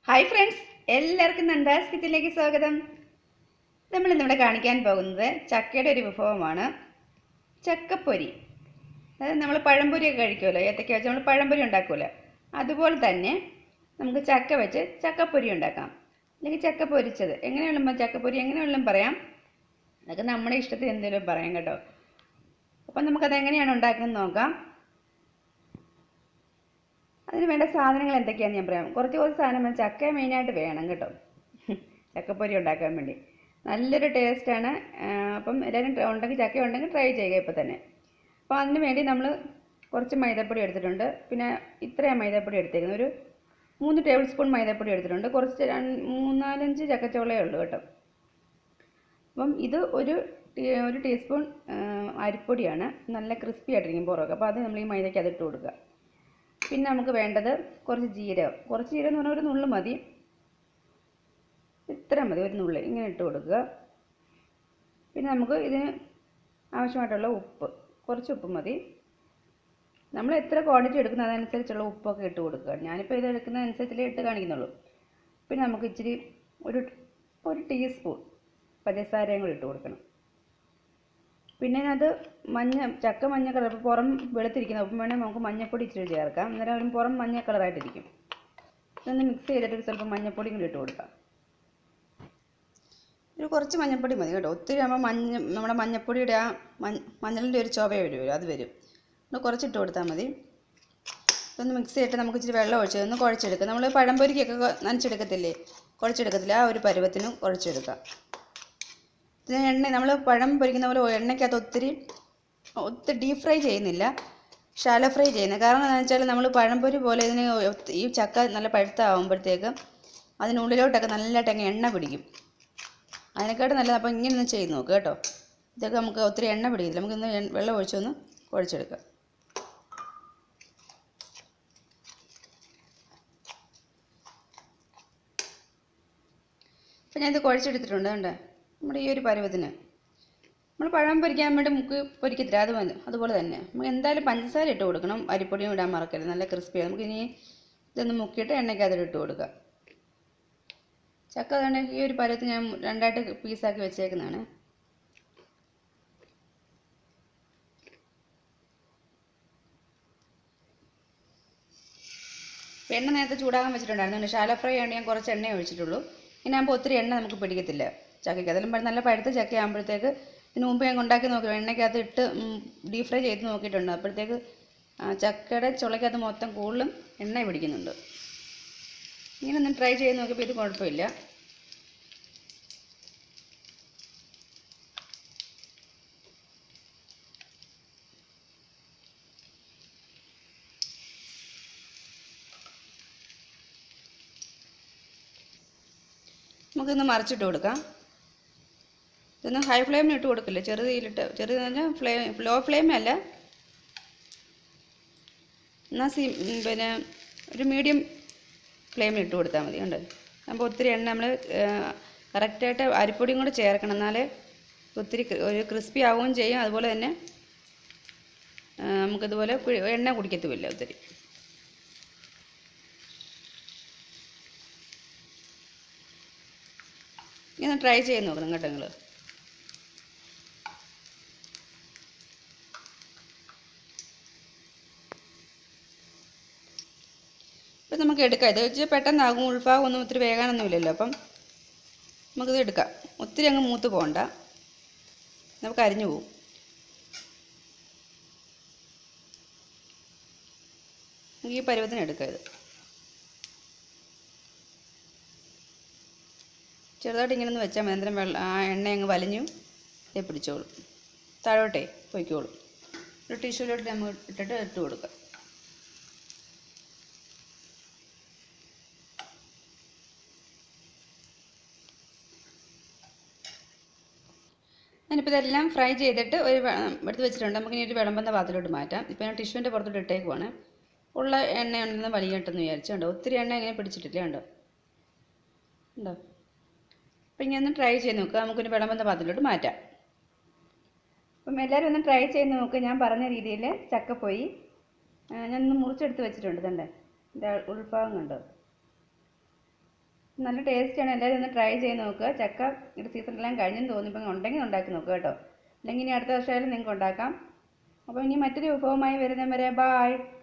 Hi friends എല്ലാവർക്കും നന്ദാസ് കിച്ചണിലേക്ക് സ്വാഗതം നമ്മൾ ഇന്നിവിടെ കാണിക്കാൻ പോകുന്നത് ചക്കയുടെ ഒരു വിഭവമാണ് ചക്കപ്പൊരി അതായത് നമ്മൾ പഴംപൊരിയൊക്കെ കഴിക്കുമല്ലോ ഏത്തക്ക വെച്ച് നമ്മൾ പഴംപൊരി ഉണ്ടാക്കുമല്ലോ അതുപോലെ തന്നെ നമുക്ക് ചക്ക വെച്ച് ചക്കപ്പൊരി ഉണ്ടാക്കാം അല്ലെങ്കിൽ ചക്ക പൊരിച്ചത് എങ്ങനെ വേണം ചക്കപ്പൊരി എങ്ങനെ വേണം പറയാം അതൊക്കെ നമ്മുടെ ഇഷ്ടത്തിന് എന്തെങ്കിലും പറയാം കേട്ടോ അപ്പം നമുക്കത് എങ്ങനെയാണ് ഉണ്ടാക്കുന്നത് നോക്കാം അതിന് വേണ്ട സാധനങ്ങൾ എന്തൊക്കെയാണെന്ന് ഞാൻ പറയാം കുറച്ച് കുറച്ച് സാധനം വേണം. ചക്ക മെയിനായിട്ട് വേണം കേട്ടോ ചക്കപ്പൊരി ഉണ്ടാക്കാൻ വേണ്ടി നല്ലൊരു ടേസ്റ്റാണ് അപ്പം എല്ലാവരും ട്ര- ഉണ്ടെങ്കിൽ ചക്ക ഉണ്ടെങ്കിൽ ട്രൈ ചെയ്യുക ഇപ്പോൾ തന്നെ അപ്പോൾ അതിന് വേണ്ടി നമ്മൾ കുറച്ച് മൈദപ്പൊടി എടുത്തിട്ടുണ്ട് പിന്നെ ഇത്രയാണ് മൈദപ്പൊടി എടുത്തേക്കുന്നത് ഒരു മൂന്ന് ടേബിൾ സ്പൂൺ മൈദപ്പൊടി എടുത്തിട്ടുണ്ട് കുറച്ച് രണ്ട് മൂന്നാലഞ്ച് ചക്കച്ചോളയേ ഉള്ളൂ കേട്ടോ അപ്പം ഇത് ഒരു ടീ- ഒരു ടീസ്പൂൺ അരിപ്പൊടിയാണ് നല്ല ക്രിസ്പി ആയിട്ടിരിക്കും പുറമൊക്കെ അപ്പോൾ അത് നമ്മൾ ഈ മൈദയ്ക്ക് അതിട്ട് കൊടുക്കുക പിന്നെ നമുക്ക് വേണ്ടത് കുറച്ച് ജീരകം കുറച്ച് ജീരകം എന്ന് പറഞ്ഞാൽ ഒരു നുള്ളു മതി ഇത്ര മതി ഒരു നുള്ളി ഇങ്ങനെ ഇട്ട് കൊടുക്കുക പിന്നെ നമുക്ക് ഇതിന് ആവശ്യമായിട്ടുള്ള ഉപ്പ് കുറച്ച് ഉപ്പ് മതി നമ്മൾ എത്ര ക്വാണ്ടിറ്റി എടുക്കുന്ന അതനുസരിച്ചുള്ള ഉപ്പൊക്കെ ഇട്ട് കൊടുക്കുക ഞാനിപ്പോൾ ഇത് എടുക്കുന്നതനുസരിച്ചല്ലേ ഇട്ട് കാണിക്കുന്നുള്ളൂ പിന്നെ നമുക്ക് ഇച്ചിരി ഒരു ഒരു ടീസ്പൂൺ പഞ്ചസാരയും കൂടി ഇട്ട് കൊടുക്കണം പിന്നെ അത് മഞ്ഞ ചക്ക മഞ്ഞ കളർ പുറം വെളുത്തിരിക്കുന്ന അപ്പം വേണമെങ്കിൽ നമുക്ക് മഞ്ഞപ്പൊടി ഇച്ചിരി ചേർക്കാം അന്നേരം ഒരു പുറം മഞ്ഞ കളറായിട്ടിരിക്കും ഇതൊന്ന് മിക്സ് ചെയ്തിട്ട് ഒരു സ്വല്പം മഞ്ഞപ്പൊടി കൂടി ഇട്ട് കൊടുക്കാം ഒരു കുറച്ച് മഞ്ഞപ്പൊടി മതി കേട്ടോ ഒത്തിരി ആകുമ്പോൾ മഞ്ഞ നമ്മുടെ മഞ്ഞപ്പൊടിയുടെ ആ മഞ്ഞ മഞ്ഞളിൻ്റെ ഒരു ചുവ വരും അത് വരും ഒന്ന് കുറച്ചിട്ട് കൊടുത്താൽ മതി ഇതൊന്ന് മിക്സ് ചെയ്തിട്ട് നമുക്ക് ഇച്ചിരി വെള്ളം ഒഴിച്ച് ഒന്ന് കുഴച്ചെടുക്കാം നമ്മൾ പഴംപൊരിക്കൊക്കെ കൊ- നനച്ചെടുക്കത്തില്ലേ കുഴച്ചെടുക്കത്തില്ല ആ ഒരു പരുവത്തിന് കുഴച്ചെടുക്കാം ഇതിന് എണ്ണ നമ്മൾ പഴം പൊരിക്കുന്ന പോലെ എണ്ണയ്ക്കകത്ത് ഒത്തിരി ഒത്തിരി ഡീപ് ഫ്രൈ ചെയ്യുന്നില്ല ഷാലോ ഫ്രൈ ചെയ്യുന്നത് കാരണം എന്താണെന്ന് വെച്ചാൽ നമ്മൾ പഴംപൊരി പോലെ ഇതിന് ഒത്തി- ഈ ചക്ക നല്ല പഴുത്താവുമ്പോഴത്തേക്ക് അതിനുള്ളിലോട്ടൊക്കെ നല്ലതായിട്ട് അങ്ങ് എണ്ണ പിടിക്കും അതിനെക്കാട്ട് നല്ലത് അപ്പോൾ ഇങ്ങനെ ഒന്ന് ചെയ്ത് നോക്കുക കേട്ടോ ഇതൊക്കെ നമുക്ക് ഒത്തിരി എണ്ണ പിടിക്കില്ല നമുക്കിന്ന് എണ്ണ- വെള്ളം ഒഴിച്ചൊന്ന് കുഴച്ചെടുക്കാം അപ്പോൾ ഞാനിത് കുഴച്ചെടുത്തിട്ടുണ്ട് കണ്ടേ നമ്മുടെ ഈ ഒരു പരുവത്തിന് നമ്മൾ പഴം പൊരിക്കാൻ വേണ്ടി മുക്ക് പൊരിക്കത്തില്ല അത് മതി അതുപോലെ തന്നെ നമുക്ക് എന്തായാലും പഞ്ചസാര ഇട്ട് കൊടുക്കണം അരിപ്പൊടിയും ഇടാൻ മറക്കരുത് നല്ല ക്രിസ്പിയാണ് നമുക്ക് ഇനി ഇതൊന്ന് മുക്കിയിട്ട് എണ്ണയ്ക്കകത്ത് ഇട്ട് കൊടുക്കുക ചക്ക അതുകൊണ്ട് ഈ ഒരു പരുവത്തിൽ ഞാൻ രണ്ടായിട്ട് പീസാക്കി വെച്ചേക്കുന്നതാണ് ഇപ്പം എണ്ണ നേരത്തെ ചൂടാകാൻ വെച്ചിട്ടുണ്ടായിരുന്നു ഷാല ഫ്രൈ ആണെങ്കിൽ ഞാൻ കുറച്ച് എണ്ണ ഒഴിച്ചിട്ടുള്ളൂ ഇനി ആകുമ്പോൾ ഒത്തിരി എണ്ണ നമുക്ക് പിടിക്കത്തില്ല ചക്കയ്ക്ക് അതിലും പ- നല്ല പഴുത്ത ചക്ക ആകുമ്പോഴത്തേക്ക് ഇതിന് മുമ്പ് ഞാൻ ഉണ്ടാക്കി നോക്കി എണ്ണയ്ക്കകത്ത് ഇട്ട് ഡീപ് ഫ്രൈ ചെയ്ത് നോക്കിയിട്ടുണ്ട് അപ്പോഴത്തേക്ക് ആ, ചക്കയുടെ ചുളയ്ക്കകത്ത് മൊത്തം കൂടുതലും എണ്ണ പിടിക്കുന്നുണ്ട് ഇങ്ങനെ ഒന്ന് ട്രൈ ചെയ്ത് നോക്കിയപ്പോൾ ഇത് കുഴപ്പമില്ല നമുക്കിന്ന് മറിച്ചിട്ട് കൊടുക്കാം ഇതൊന്നും ഹൈ ഫ്ലെയിമിൽ ഇട്ട് കൊടുക്കില്ല ചെറുതീയിലിട്ട് ചെറുതെന്ന് പറഞ്ഞാൽ ഫ്ലെയിം ലോ ഫ്ലെയിമല്ല എന്നാൽ സി ഉം, പിന്നെ ഒരു മീഡിയം ഫ്ലെയിമിൽ ഇട്ട് കൊടുത്താൽ മതി ഉണ്ട് അപ്പോൾ ഒത്തിരി എണ്ണ നമ്മൾ കറക്റ്റായിട്ട് അരിപ്പൊടിയും കൂടെ ചേർക്കണം എന്നാലേ ഒത്തിരി ക്രി- ഒരു ക്രിസ്പി ആവുകയും ചെയ്യും അതുപോലെ തന്നെ ആ, നമുക്കിതുപോലെ കുഴി- എണ്ണ കുടിക്കത്തുമില്ല ഒത്തിരി ഇങ്ങനെ ട്രൈ ചെയ്ത് നോക്കണം കേട്ടോ നിങ്ങൾ ഇപ്പം നമുക്ക് എടുക്കാം ഇത് വെച്ച് പെട്ടെന്നാകും ഉൾഭാഗം ഒന്നും ഒത്തിരി വേകാനൊന്നുമില്ലല്ലോ അപ്പം നമുക്കിത് എടുക്കാം ഒത്തിരി അങ്ങ് മൂത്ത് പോകണ്ട നമുക്ക് അരിഞ്ഞു പോകും നമുക്ക് ഈ പരുവത്തിന് എടുക്കാം ഇത് ചെറുതായിട്ട് ഇങ്ങനെ ഒന്ന് വെച്ചാൽ മതി അന്നേരം വെള്ളം ആ എണ്ണ അങ്ങ് വലിഞ്ഞു ഇത് പിടിച്ചോളും താഴോട്ടേ പൊയ്ക്കോളും ഒരു ടിഷ്യൂലോട്ട് നമ്മൾ ഇട്ടിട്ട് ഇട്ട് കൊടുക്കുക ഞാനിപ്പോൾ ഇതെല്ലാം ഫ്രൈ ചെയ്തിട്ട് ഒരു വെ- എടുത്ത് വെച്ചിട്ടുണ്ട് നമുക്കിനി ഒരു വിളമ്പുന്ന പാത്രത്തിലോട്ട് മാറ്റാം ഇപ്പോൾ ഞാൻ ടിഷ്യൂവിൻ്റെ പുറത്തോട്ട് ഇട്ടേക്കുവാണ് ഉള്ള എണ്ണ ഉണ്ടെന്ന് വലിയട്ടെന്ന് വിചാരിച്ചു കണ്ടോ ഒത്തിരി എണ്ണ ഇങ്ങനെ പിടിച്ചിട്ടില്ല കണ്ടോ ഉണ്ടോ അപ്പം ഇങ്ങനെ ഒന്ന് ട്രൈ ചെയ്ത് നോക്കുക നമുക്കൊരു വിളമ്പുന്ന പാത്രത്തിലോട്ട് മാറ്റാം അപ്പം എല്ലാവരും ഒന്ന് ട്രൈ ചെയ്ത് നോക്കുക ഞാൻ പറഞ്ഞ രീതിയിൽ ചക്കപ്പൊയി ആ, ഞാനൊന്ന് മുറിച്ചെടുത്ത് വെച്ചിട്ടുണ്ട് കണ്ടേ ഇതിൻ്റെ ഉൾഭാഗം കണ്ടോ നല്ല ടേസ്റ്റാണ് എല്ലാവരും ഒന്ന് ട്രൈ ചെയ്ത് നോക്കുക ചക്ക ഇത് സീസണെല്ലാം കഴിഞ്ഞെന്ന് തോന്നിയപ്പോൾ ഉണ്ടെങ്കിൽ ഉണ്ടാക്കി നോക്കുക കേട്ടോ അല്ലെങ്കിൽ ഇനി അടുത്ത വർഷമായാലും നിങ്ങൾക്ക് ഉണ്ടാക്കാം അപ്പോൾ ഇനി മറ്റൊരു വിഭവമായി വരുന്നവരെ ബായ്